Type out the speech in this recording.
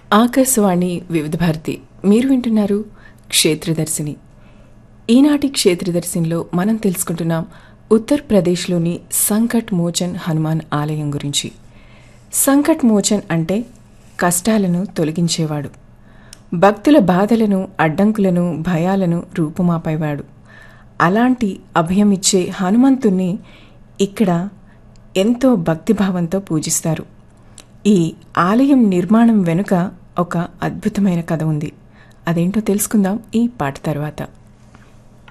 ఆకాశవాణి వివిధ భారతి మీరు వింటున్నారు క్షేత్రదర్శిని ఈనాటి క్షేత్రదర్శినిలో మనం తెలుసుకుంటున్నాం ఉత్తరప్రదేశ్లోని సంకట్ మోచన్ హనుమాన్ ఆలయం గురించి సంకట్ మోచన్ అంటే కష్టాలను తొలగించేవాడు భక్తుల బాధలను అడ్డంకులను భయాలను రూపుమాపేవాడు అలాంటి అభయమిచ్చే హనుమంతుణ్ణి ఇక్కడ ఎంతో భక్తిభావంతో పూజిస్తారు ఈ ఆలయం నిర్మాణం వెనుక ఒక అద్భుతమైన కథ ఉంది అదేంటో తెలుసుకుందాం ఈ పాట తర్వాత